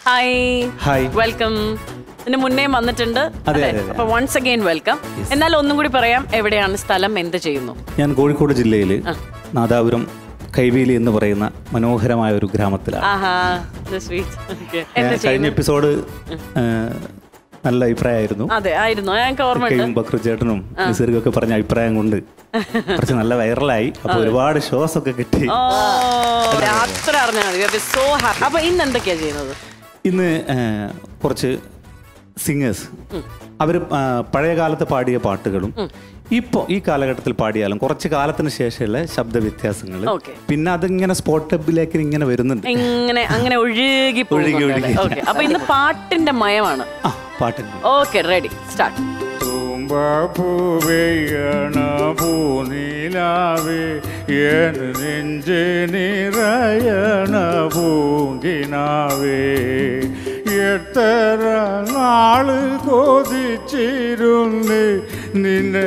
Hi hi. Welcome ഇതിന് മുന്നേ വന്നിട്ടുണ്ട് അതെ, അല്ലേ? അതെ, അതെ. അപ്പൊ വൺസ് അഗൈൻ വെൽക്കം എന്നാൽ ഒന്നും കൂടി പറയാം എവിടെയാണ് സ്ഥലം എന്ത് ചെയ്യുന്നു ഞാൻ കോഴിക്കോട് ജില്ലയിൽ നാദാപുരം കൈവേലി എന്ന് പറയുന്ന മനോഹരമായ ഒരു ഗ്രാമത്തിലാണ് ആഹാ സ്വീറ്റ് ഞാൻ എന്ത് കഴിഞ്ഞ ചെയ്യുന്നു എപ്പിസോഡ് ആ, നല്ല അഭിപ്രായമായിരുന്നു അതെ ആയിരുന്നു ഞങ്ങൾക്ക് ഓർമ്മയുണ്ട് കെയും ബക്രു ചേട്ടനും നിസർഗും ഒക്കെ പറഞ്ഞ അഭിപ്രായം കൊണ്ട് കുറച്ച് നല്ല വൈറലായി അപ്പൊ ഒരുപാട് ഷോസ് ഒക്കെ കിട്ടി ഓ അത്ര അറിഞ്ഞാൽ മതി സോ ഹാപ്പി അപ്പൊ ഇന്ന് എന്തൊക്കെയാ ചെയ്യുന്നത് ഇന്ന് ആ, കുറച്ച് സിംഗേഴ്സ് അവർ പഴയ കാലത്ത് പാടിയ പാട്ടുകളും ഇപ്പോൾ ഈ കാലഘട്ടത്തിൽ പാടിയാലും കുറച്ച് കാലത്തിന് ശേഷമുള്ള ശബ്ദ വ്യത്യാസങ്ങൾ Okay. പിന്നെ അതിങ്ങനെ സ്പോട്ടബിലേക്ക് ഇങ്ങനെ വരുന്നുണ്ട് ഇങ്ങനെ അങ്ങനെ ഒഴുകി ഒഴുകി, ഒഴുകി. ഓക്കെ അപ്പൊ ഇന്ന് പാട്ടിന്റെ മയമാണ് ആ പാട്ടുണ്ട് ഓക്കെ റെഡി സ്റ്റാർട്ട് തുമ്പൂവെയ്യണ പൂനിലാവേ എൻ നെഞ്ച് നിറയണ പൂങ്കിനാവേ എത്ര നാള് കൊതിച്ചിരുന്ന് നിന്നെ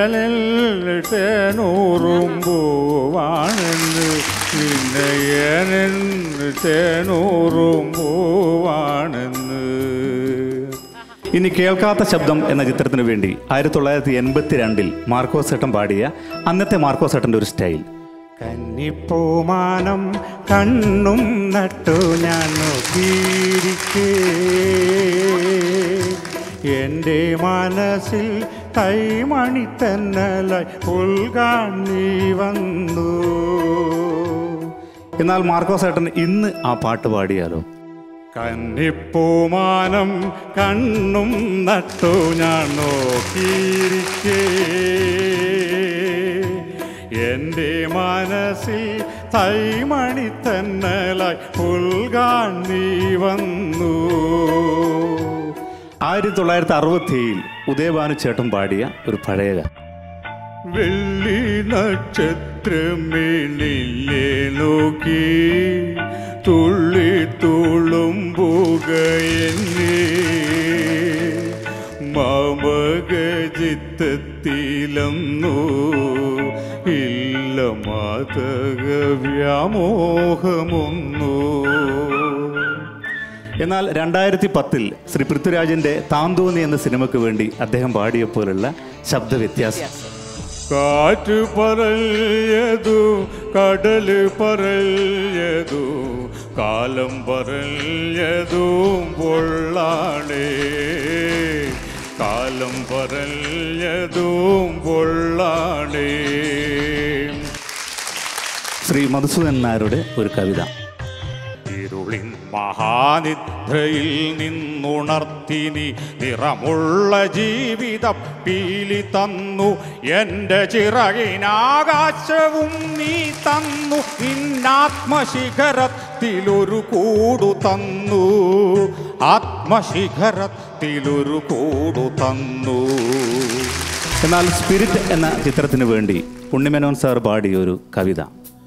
തേനൂറും പൂവാണെന്ന് നിന്നെ തേനൂറും പൂവാണെന്ന് ഇനി കേൾക്കാത്ത ശബ്ദം എന്ന ചിത്രത്തിന് വേണ്ടി ആയിരത്തി തൊള്ളായിരത്തി എൺപത്തി രണ്ടിൽ മാർക്കോസ് ഏട്ടൻ പാടിയ അന്നത്തെ മാർക്കോസ് ഏട്ടൻ്റെ ഒരു സ്റ്റൈൽ കന്നിപ്പൂമാനം കണ്ണും നട്ടു ഞാൻ നോക്കിയിരിക്കേ എൻ്റെ മനസ്സിൽ കൈമണി തന്നലായി പുൽകാൻ നീ വന്നു എന്നാൽ മാർക്കോസ് ഏട്ടൻ ഇന്ന് ആ പാട്ട് പാടിയാലോ കന്നിപ്പൂമാനം കണ്ണും നട്ടു ഞാൻ നോക്കിയിരിക്കേ എൻ്റെ മനസ്സിൽ തൈമണി തന്നലായി പുൽകാൻ നീ വന്നു ആയിരത്തി തൊള്ളായിരത്തി അറുപത്തി ഏഴിൽ ഉദയഭാനു ചേട്ടൻ പാടിയ ഒരു പഴയ ഗാനം. വെള്ളി നക്ഷത്രമേ നിന്നെ നോക്കി തുള്ളി തുളുമ്പുക എന്നെ മാമകജിത്തത്തിലന്നു ഇല്ല മാതക വ്യാമോഹമൊന്നു എന്നാൽ രണ്ടായിരത്തി പത്തിൽ ശ്രീ പൃഥ്വിരാജിന്റെ താന്തോന്നി എന്ന സിനിമയ്ക്ക് വേണ്ടി അദ്ദേഹം പാടിയപ്പോലുള്ള ശബ്ദ വ്യത്യാസം കാറ്റ് പറയതു കടല് പറയതു കാലം പറയതും പൊള്ളാണേ കാലം പറയതും പൊള്ളാണേ ശ്രീ മധുസൂദൻ നായരുടെ ഒരു കവിത ഇരുളിൻ മഹാനിദ്രയിൽ നിന്നുണർത്തിനി നിറമുള്ള ജീവിത പീലി തന്നു എൻ്റെ ചിറകിനാകാശവും നീ തന്നു നിന്നാത്മശിഖരത്തിലൊരു കൂടു തന്നു ആത്മശിഖരത്തിലൊരു കൂടു തന്നു എന്നാൽ സ്പിരിറ്റ് എന്ന ചിത്രത്തിന് വേണ്ടി ഉണ്ണിമേനോൻ സാർ പാടിയ ഒരു കവിത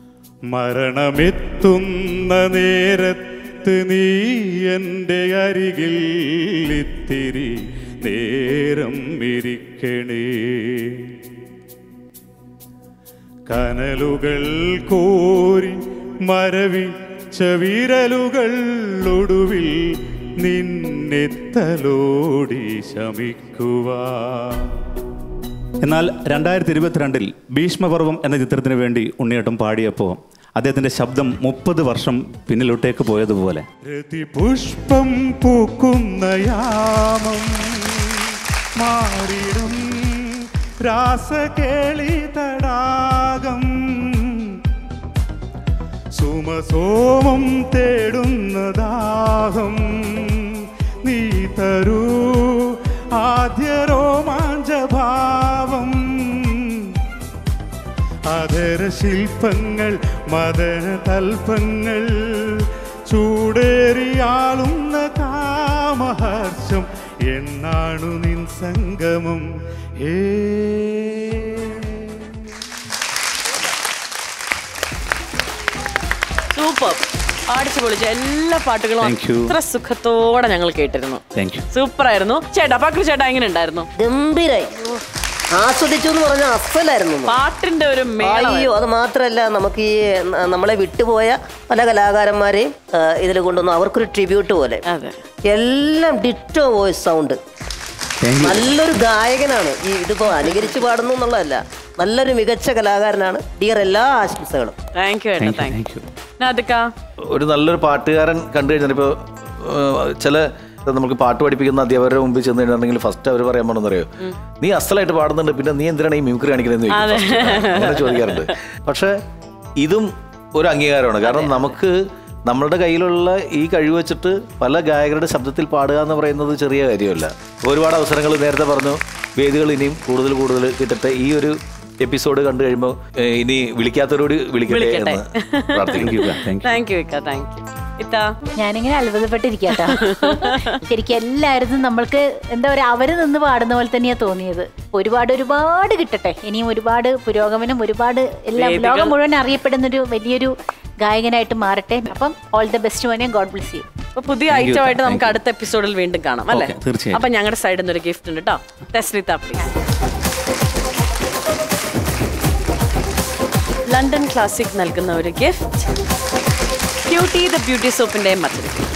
മരണമെത്തുന്ന നേരത്ത് നീ എൻ്റെ അരികിൽ ഇത്തിരി നേരം ഇരിക്കണേ കനലുകൾ കോരി മരവിച്ച വിരലുകൾ ഒടുവിൽ നിന്നെത്തലോടി ശമിക്കുവാ എന്നാൽ രണ്ടായിരത്തി ഇരുപത്തിരണ്ടിൽ ഭീഷ്മപർവം എന്ന ചിത്രത്തിന് വേണ്ടി ഉണ്ണിയേട്ടൻ പാടിയപ്പോൾ അദ്ദേഹത്തിന്റെ ശബ്ദം മുപ്പത് വർഷം പിന്നിലോട്ടേക്ക് പോയതുപോലെ രതിപുഷ്പം പൂക്കുന്ന യാമം മാറിടും രാസകേളി തടാകം സുമസോമം തേടുന്ന ദാഹം നീ തരൂ ആദ്യ രോമാഞ്ചഭാവം അധര ശില്പങ്ങൾ മദന തൽപ്പങ്ങൾ ചൂടേറിയാളുന്ന കാമഹർഷം എന്നാണു നിൻ സംഗമം ഏ സൂപ്പർ അടിച്ചു പൊളിച്ച എല്ലാ പാട്ടുകളും Thank you. അത്ര സുഖത്തോടെ ഞങ്ങൾ കേട്ടിരുന്നു താങ്ക് യു സൂപ്പർ ആയിരുന്നു ചേട്ടാ പക്രു ചേട്ടാ എങ്ങനെ ഉണ്ടായിരുന്നു ഗംഭീരായി ആസ്വദിച്ചു എന്ന് പറഞ്ഞാൽ അസലായിരുന്നു പാട്ടിന്റെ ഒരു മേളം അയ്യോ അത് മാത്രമല്ല നമുക്ക് ഈ ന- നമ്മളെ വിട്ടുപോയ പല കലാകാരന്മാരെയും ഇതിൽ കൊണ്ടുവന്നു അവർക്കൊരു ട്രിബ്യൂട്ട് പോലെ അതെ എല്ലാം ditto voice sound thank you നല്ലൊരു ഗായകനാണ് ഈ ഇതിപ്പോ അനുകരിച്ച് പാടുന്നു എന്നുള്ളതല്ല നല്ലൊരു മികച്ച കലാകാരനാണ് ഡിയർ എല്ലാ ആശംസകളും താങ്ക് യു ഏട്ടാ thank you thank thank you you നാദിക ഒരു നല്ലൊരു പാട്ടുകാരൻ കണ്ടു കഴിഞ്ഞാൽ ഇപ്പോൾ ചില നമുക്ക് പാട്ട് പഠിപ്പിക്കുന്ന അധ്യാപകരുടെ മുമ്പിൽ ചെന്ന് കഴിഞ്ഞിട്ടുണ്ടെങ്കിൽ ഫസ്റ്റ് അവർ പറയാൻ പോണെന്നറിയോ നീ അസലായിട്ട് പാടുന്നുണ്ട് പിന്നെ നീ എന്തിനാണ് ഈ മ്യൂക്കറി കാണിക്കുന്നതെന്ന് ചോദിക്കും first. അങ്ങനെ ചോദിക്കാറുണ്ട് പക്ഷേ ഇതും ഒരു അംഗീകാരമാണ് കാരണം നമുക്ക് നമ്മളുടെ കയ്യിലുള്ള ഈ കഴിവ് വെച്ചിട്ട് പല ഗായകരുടെ ശബ്ദത്തിൽ പാടുക എന്ന് പറയുന്നത് ചെറിയ കാര്യമല്ല ഒരുപാട് അവസരങ്ങൾ നേരത്തെ പറഞ്ഞു വേദികൾ ഇനിയും കൂടുതൽ കൂടുതൽ കിട്ടട്ടെ ഈ ഒരു എപ്പിസോഡ് കണ്ടു കഴിയുമ്പോൾ ഏഹ്, ഇനി വിളിക്കാത്തവരോട് വിളിക്കട്ടെ വിളിക്കട്ടെ. എന്ന് പ്രാർത്ഥിക്കുന്നു താങ്ക് യു താങ്ക് യു ഇക്ക താങ്ക് യു ഇത്താ ഞാനിങ്ങനെ അത്ഭുതപ്പെട്ടിരിക്കാട്ടോ ശരിക്കും എല്ലാവരും നമ്മൾക്ക് എന്താ പറയാ അവര് നിന്ന് പാടുന്ന പോലെ തന്നെയാ തോന്നിയത് ഒരുപാട് ഒരുപാട് കിട്ടട്ടെ ഇനിയും ഒരുപാട് പുരോഗമനം ഒരുപാട് എല്ലാം വേദികൾ. ലോകം മുഴുവൻ അറിയപ്പെടുന്ന ഒരു വലിയൊരു ഗായകനായിട്ട് മാറട്ടെ അപ്പം ഓൾ ദ ബെസ്റ്റ് മോനെ ഗോഡ് ബ്ലിസ് യു അപ്പൊ പുതിയ Thank you, ഐറ്റം ആയിട്ട് thank നമുക്ക് you. അടുത്ത എപ്പിസോഡിൽ വീണ്ടും കാണാം അല്ലേ Okay, തീർച്ചയായും. അപ്പൊ ഞങ്ങളുടെ സൈഡിൽ നിന്ന് ഒരു ഗിഫ്റ്റ് ഉണ്ട് കേട്ടോ തെസ്ലിത്ത പ്ലീസ് ലണ്ടൻ ക്ലാസിക് നൽകുന്ന ഒരു ഗിഫ്റ്റ് ക്യൂട്ടി ദ ബ്യൂട്ടി സോപ്പിന്റെ മറ്റൊരു gift.